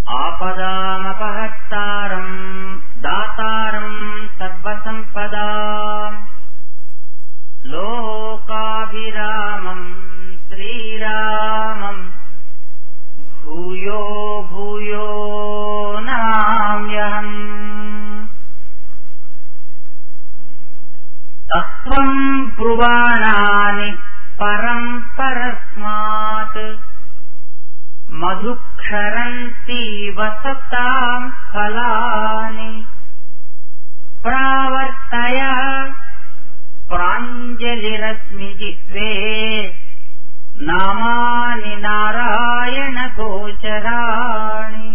ఆపదామపహర్తారం దాతారం సర్వసంపదా లోకాభిరామం శ్రీరామం భూయో భూయో నామ్యహం తత్వం బ్రువాణాని పరం పరస్మాత్ మధుక్షరంతి వసతాం ఫలాని ప్రావర్తయ ప్రాంజలిరశ్మి జిహ్వే నామాని నారాయణ గోచరాణి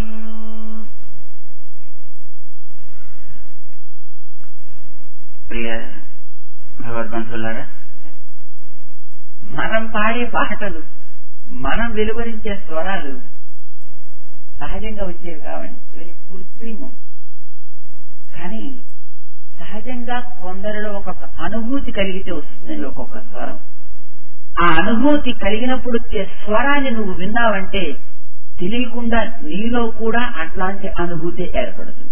ప్రియ భగవద్బంధువులారా మనం పాడే పాటలు మనం వెలువరించే స్వరాలు సహజంగా వచ్చేవి కావండి ఇవి కృత్రిమం కానీ సహజంగా కొందరిలో ఒక్కొక్క అనుభూతి కలిగితే వస్తుంది ఒక్కొక్క స్వరం ఆ అనుభూతి కలిగినప్పుడు వచ్చే స్వరాన్ని నువ్వు విన్నావంటే తెలియకుండా నీలో కూడా అట్లాంటి అనుభూతి ఏర్పడుతుంది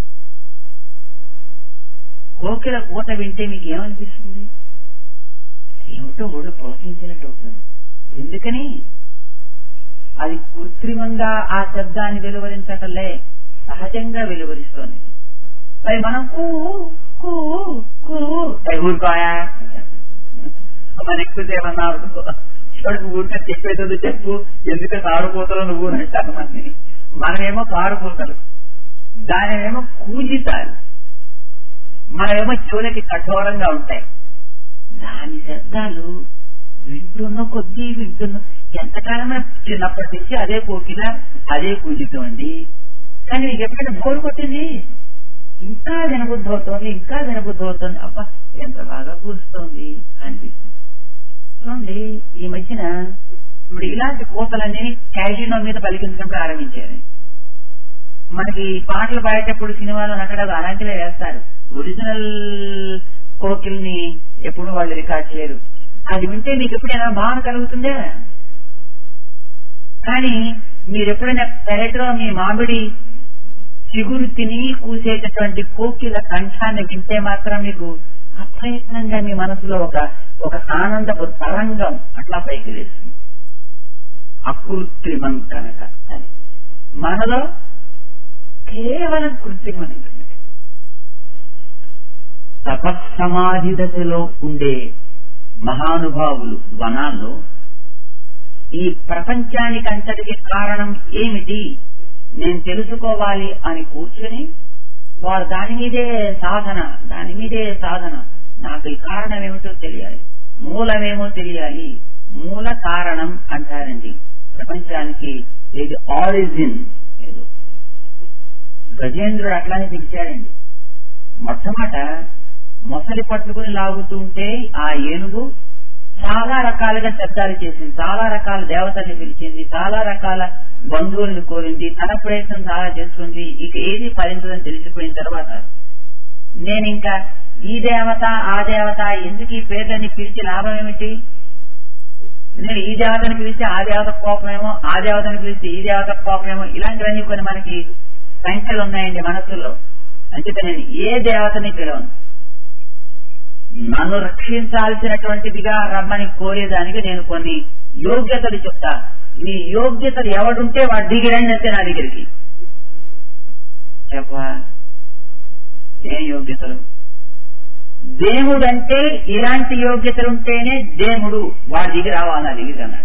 కోకిల కూత వింటే మీకు ఏమనిపిస్తుంది ఏమిటో కూడా ప్రోత్సహించినట్టు అవుతుంది ఎందుకని అది కృత్రిమంగా ఆ శబ్దాన్ని వెలువరించటంలే సహజంగా వెలువరిస్తోంది మరి మనం కూ కూ కూ ఏ ఊరుకోయా మన ఎక్కువసేపన్నా ఇక్కడికి ఊరికే చెప్పేది చెప్పు ఎందుకు తాడుపోతలు నువ్వు అని అంటారు మనని మనమేమో కారుపోతలు దానినేమో కూజితాలు మనమేమో చెవులకి కఠోరంగా ఉంటాయి దాని శబ్దాలు వింటున్న కొద్దీ వింటున్న ఎంతకాలం చిన్నప్పటి నుంచి అదే కోకిల అదే పూజితం అండి కానీ నీకు ఎప్పుడైనా బోరు కొట్టింది ఇంకా వినబుద్ధి అవుతోంది ఇంకా వినబుద్ధి అవుతోంది అబ్బా ఎంత బాగా కూర్చుతోంది అనిపిస్తుంది చూడండి ఈ మధ్యన ఇప్పుడు ఇలాంటి కోతలన్నీ క్యాజినో మీద పలికించడం ప్రారంభించారు మనకి పాటలు పాడేటప్పుడు సినిమాలో నటడలు అలాంటివే వేస్తారు ఒరిజినల్ కోకిల్ని ఎప్పుడు వాళ్ళు రికార్డ్ చేయరు అది వింటే మీకు ఎప్పుడైనా భావన కలుగుతుందే కానీ మీరు ఎప్పుడైనా పెరట్లో మీ మామిడి చిగురు తిని కూసేటటువంటి కోకిల కంఠాన్ని వింటే మాత్రం మీకు అప్రయత్నంగా మీ మనసులో ఒక ఒక ఆనందపు తరంగం అట్లా పైకి లేస్తుంది అకృత్రిమం కనుక అని మనలో కేవలం కృత్రిమం తపస్సమాధి దశలో ఉండే మహానుభావులు వనాల్లో ఈ ప్రపంచానికంతటికి కారణం ఏమిటి నేను తెలుసుకోవాలి అని కూర్చుని వారు దాని మీదే సాధన దాని మీదే సాధన నాకు ఈ కారణం ఏమిటో తెలియాలి మూలమేమో తెలియాలి మూల కారణం అంటారండి ప్రపంచానికి ఇది ఆరిజిన్ ఏదో గజేంద్రుడు అట్లానే పిలిచాడండి మొట్టమొదట మొసలి పట్టుకుని లాగుతుంటే ఆ ఏనుగు చాలా రకాలుగా శబ్దాలు చేసింది చాలా రకాల దేవతల్ని పిలిచింది చాలా రకాల బంధువుల్ని కోరింది తన ప్రయత్నం చాలా చేసుకుంది ఇక ఏది ఫలించదని తెలిసిపోయిన తర్వాత నేను ఇంకా ఈ దేవత ఆ దేవత ఎందుకు ఈ పేర్లని పిలిచి లాభం ఏమిటి నేను ఈ దేవతని పిలిచి ఆ దేవత కోపమేమో ఆ దేవతని పిలిచి ఈ దేవత కోపమేమో ఇలాంటివన్నీ కొన్ని మనకి సంఖ్యలు ఉన్నాయండి మనసులో అంటే నేను ఏ దేవతని పిలవను నన్ను రక్షించాల్సినటువంటిదిగా రమ్మని కోరేదానికి నేను కొన్ని యోగ్యతలు చెప్తా ఈ యోగ్యతలు ఎవడుంటే వాడు దిగిరండి అంతే నా దగ్గరికి చెప్పా ఏం యోగ్యతలు దేవుడంటే ఇలాంటి యోగ్యతలు ఉంటేనే దేవుడు వాడి దగ్గర రావాలి నా దగ్గర అన్నాడు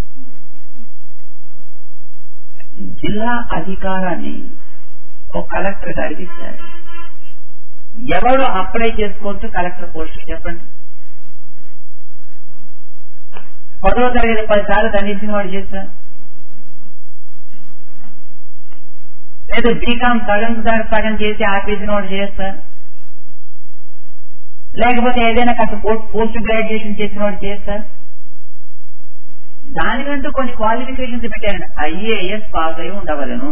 జిల్లా అధికారాన్ని ఒక కలెక్టర్ గారికి ఇస్తారు ఎవరు అప్లై చేసుకోవచ్చు కలెక్టర్ పోస్ట్ చెప్పండి పదవ తరగతి పది సార్లు దండించిన వాడు చేస్తా లేదా బీకామ్ సగం సగం చేసి ఆపేసిన వాడు చేస్తా లేకపోతే ఏదైనా కాస్త పోస్ట్ గ్రాడ్యుయేషన్ చేసిన వాడు చేస్తా దానికంటూ కొన్ని క్వాలిఫికేషన్స్ పెట్టారండి ఐఏఎస్ పాస్ అయి ఉండవలను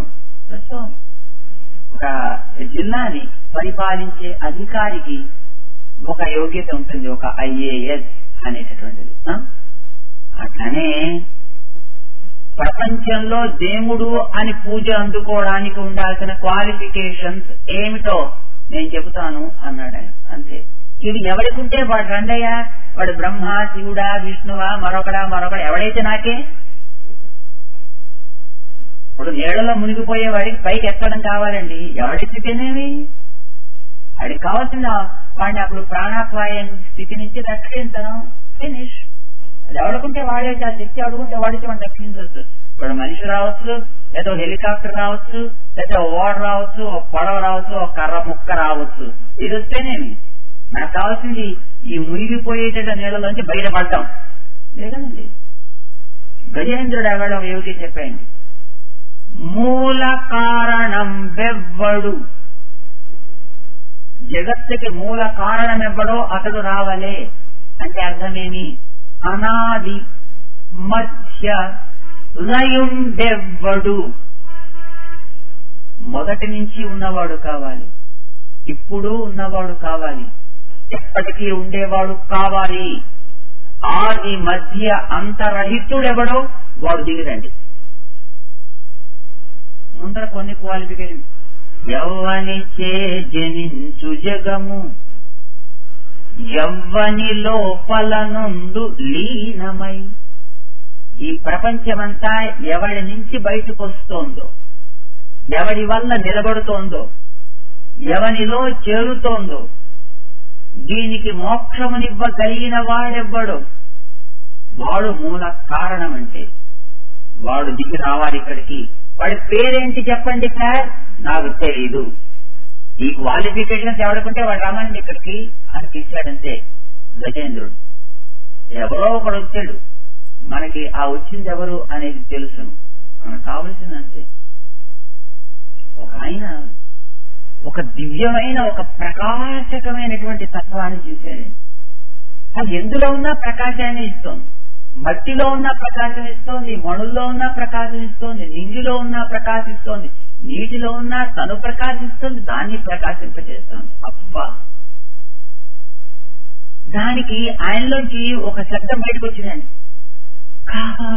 ఒక జిల్లాని పరిపాలించే అధికారికి ఒక యోగ్యత ఉంటుంది ఒక ఐఏఎస్ అనేటటువంటిది అట్లనే ప్రపంచంలో దేవుడు అని పూజ అందుకోవడానికి ఉండాల్సిన క్వాలిఫికేషన్స్ ఏమిటో నేను చెబుతాను అన్నాడు ఆయన అంతే ఇది ఎవడికుంటే వాడు రండయ్యా వాడు బ్రహ్మ శివుడా విష్ణువా మరొకడా మరొకడా ఎవడైతే నాకే ఇప్పుడు నీళ్లలో మునిగిపోయే వాడికి పైకి ఎక్కడం కావాలండి ఎవడెక్కితేనేమి వాడికి కావాల్సిన వాడిని అప్పుడు ప్రాణాపాయం స్థితి నుంచి రక్షించడం ఫినిష్ అది ఎవడుకుంటే వాడే ఆ శక్తి అడుగుంటే వాడికి మనం రక్షించవచ్చు ఇప్పుడు మనిషి రావచ్చు లేదా హెలికాప్టర్ రావచ్చు లేదా ఓడ రావచ్చు ఒక పడవ రావచ్చు ఒక కర్ర ముక్క రావచ్చు ఇది వస్తేనేమి నాకు కావాల్సింది ఈ మునిగిపోయేట నీళ్ళలోంచి బయటపడ్డాం లేదండి గజేంద్రుడు ఎవడం ఏమిటి చెప్పండి మూల కారణం వెవ్వడు జగత్తుకి మూల కారణం ఎవ్వడో అతడు రావలే అంటే అర్థమేమి అనాది మధ్య లయుండెవ్వడు మొదటి నుంచి ఉన్నవాడు కావాలి ఇప్పుడు ఉన్నవాడు కావాలి ఎప్పటికీ ఉండేవాడు కావాలి ఆది మధ్య అంతరహితుడెవడో వాడు దిగిరండి ముందర కొన్ని క్వాలిఫికేషన్ యవ్వని చే జనించు జగము యవ్వని లోపల నుండు లీనమై ఈ ప్రపంచమంతా ఎవడి నుంచి బయటకు వస్తోందో ఎవడి వల్ల నిలబడుతోందో ఎవనిలో చేరుతోందో దీనికి మోక్షమునివ్వగలిగిన వాడెవ్వడు వాడు మూల కారణం అంటే వాడు దిగి రావాలి ఇక్కడికి వాడి పేరేంటి చెప్పండి సార్ నాకు తెలీదు ఈ క్వాలిఫికేషన్స్ ఎవడుకుంటే వాడు రమ్మని ఇక్కడికి అని పిలిచాడంతే గజేంద్రుడు ఎవరో ఒకడు వచ్చాడు మనకి ఆ వచ్చింది ఎవరు అనేది తెలుసు మనకు కావలసిందంతే ఒక ఆయన ఒక దివ్యమైన ఒక ప్రకాశకమైనటువంటి తత్వాన్ని చూశాడు అది ఎందులో ఉన్నా ప్రకాశాన్ని ఇస్తోంది మట్టిలో ఉన్న ప్రకాశం ఇస్తోంది మణుల్లో ఉన్న ప్రకాశం ఇస్తోంది నింగిలో ఉన్న ప్రకాశిస్తోంది నీటిలో ఉన్న తను ప్రకాశిస్తుంది దాన్ని ప్రకాశింపజేస్తోంది అబ్బా దానికి ఆయనలోంచి ఒక శబ్దం బయటకు వచ్చిందండి కహా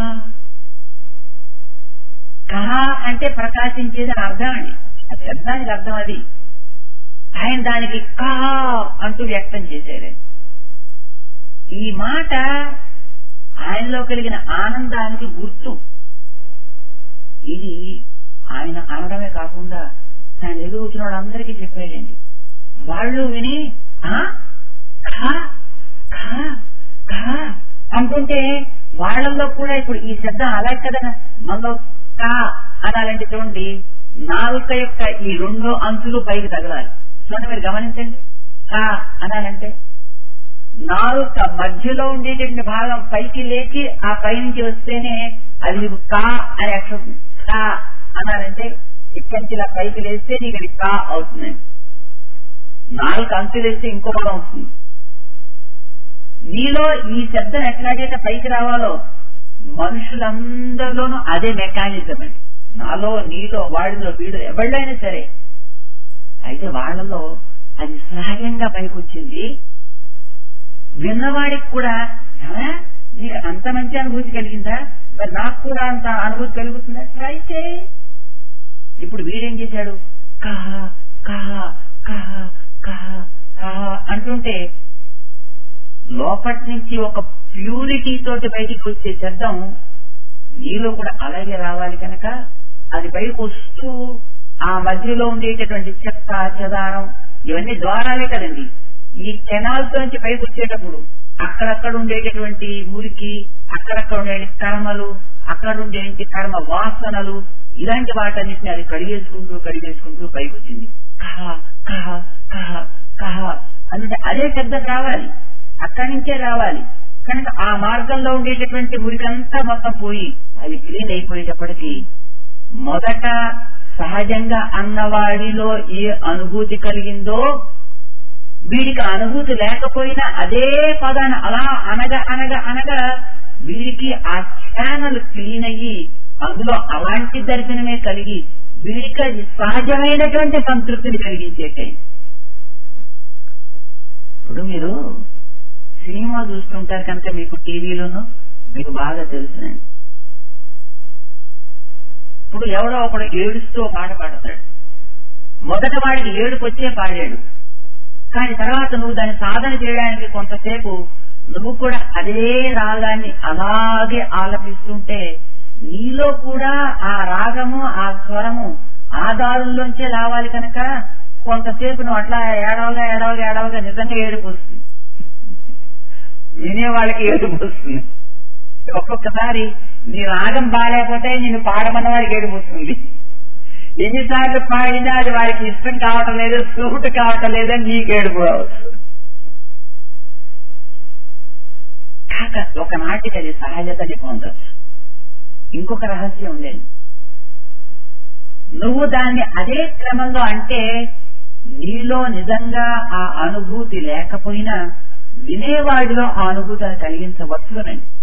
కహా అంటే ప్రకాశించేది అని అర్థం అండి ఆ శబ్దానికి అర్థం అది ఆయన దానికి కహా అంటూ వ్యక్తం చేశారు ఈ మాట ఆయనలో కలిగిన ఆనందానికి గుర్తు ఇది ఆయన అనడమే కాకుండా ఆయన ఎదురు వచ్చిన వాళ్ళందరికీ చెప్పేయండి వాళ్ళు విని "ఆ? ఖా, ఖా, ఖా" అంటుంటే వాళ్ళల్లో కూడా ఇప్పుడు ఈ శబ్దం అలాగే కదా మనలో కా అనాలంటే చూడండి నాలుక యొక్క ఈ రెండు అంచులు పైకి తగలాలి చూడండి మీరు గమనించండి కా అనాలంటే నాలుక మధ్యలో ఉండేటువంటి భాగం పైకి లేచి ఆ పై నుంచి వస్తేనే అది నీకు కా అనే అక్షరం కా అన్నారంటే ఇక్కడి నుంచి ఇలా పైకి లేస్తే నీకు అది కా అవుతుందండి నాలుగు అంచులు వేస్తే ఇంకో పదం అవుతుంది నీలో ఈ శబ్దం ఎట్లాగైతే పైకి రావాలో మనుషులందరిలోనూ అదే మెకానిజం అండి నాలో నీలో వాడిలో వీడు ఎవళ్ళైనా సరే అయితే వాళ్ళలో అది సహజంగా పైకి వచ్చింది విన్నవాడికి కూడా "ఆ? నీకు అంత మంచి అనుభూతి కలిగిందా మరి నాకు కూడా అంత అనుభూతి కలుగుతుందా ట్రై చేయి ఇప్పుడు వీడేం చేశాడు కహ కహ కహ కహ కహ అంటుంటే లోపటి నుంచి ఒక ప్యూరిటీ తోటి బయటికి వచ్చే శబ్దం నీలో కూడా అలాగే రావాలి కనుక అది బయటకు వస్తూ ఆ మధ్యలో ఉండేటటువంటి చెత్త చెదారం ఇవన్నీ ద్వారాలే కదండి ఈ కెనాల్స్ నుంచి పైకి వచ్చేటప్పుడు అక్కడక్కడ ఉండేటటువంటి మురికి అక్కడక్కడ ఉండే కర్మలు అక్కడ ఉండేటి కర్మ వాసనలు ఇలాంటి వాటన్నిటిని అది కడిగేసుకుంటూ కడిగేసుకుంటూ పైకి వచ్చింది కహ కహ కహ కహ అంటే అదే శబ్దం రావాలి అక్కడి నుంచే రావాలి కనుక ఆ మార్గంలో ఉండేటటువంటి మురికంతా మొత్తం పోయి అది క్లీన్ అయిపోయేటప్పటికి మొదట సహజంగా అన్నవాడిలో ఏ అనుభూతి కలిగిందో వీడికి అనుభూతి లేకపోయినా అదే పదాన్ని అలా అనగా అనగా అనగా వీడికి ఆ ఛానల్ క్లీన్ అయ్యి అందులో అలాంటి దర్శనమే కలిగి వీడికి అది సహజమైనటువంటి సంతృప్తిని కలిగించేటే ఇప్పుడు మీరు సినిమా చూస్తుంటారు కనుక మీకు టీవీలోనూ మీకు బాగా తెలుసునండి ఇప్పుడు ఎవడో ఒకడు ఏడుస్తూ ఓ పాట పాడతాడు మొదట వాడికి ఏడుపు వచ్చే పాడాడు కానీ తర్వాత నువ్వు దాన్ని సాధన చేయడానికి కొంతసేపు నువ్వు కూడా అదే రాగాన్ని అలాగే ఆలపిస్తుంటే నీలో కూడా ఆ రాగము ఆ స్వరము ఆ దారుల్లోంచే రావాలి కనుక కొంతసేపు నువ్వు అట్లా ఏడవగా ఏడవగా ఏడవగా నిజంగా ఏడుపు వస్తుంది వినే వాళ్ళకి ఏడుపు వస్తుంది ఒక్కొక్కసారి నీ రాగం బాగాలేకపోతే నేను పాడమన్న వాడికి ఏడుపు వస్తుంది ఎన్నిసార్లు పాడినా అది వారికి ఇష్టం కావటం లేదు సూట్ కావటం లేదని నీకు ఏడుపు రావచ్చు కాక ఒకనాటికి అది సహజతని పొందొచ్చు ఇంకొక రహస్యం ఉండేది నువ్వు దాన్ని అదే క్రమంలో అంటే నీలో నిజంగా ఆ అనుభూతి లేకపోయినా వినేవాడిలో ఆ అనుభూతిని కలిగించవచ్చునండి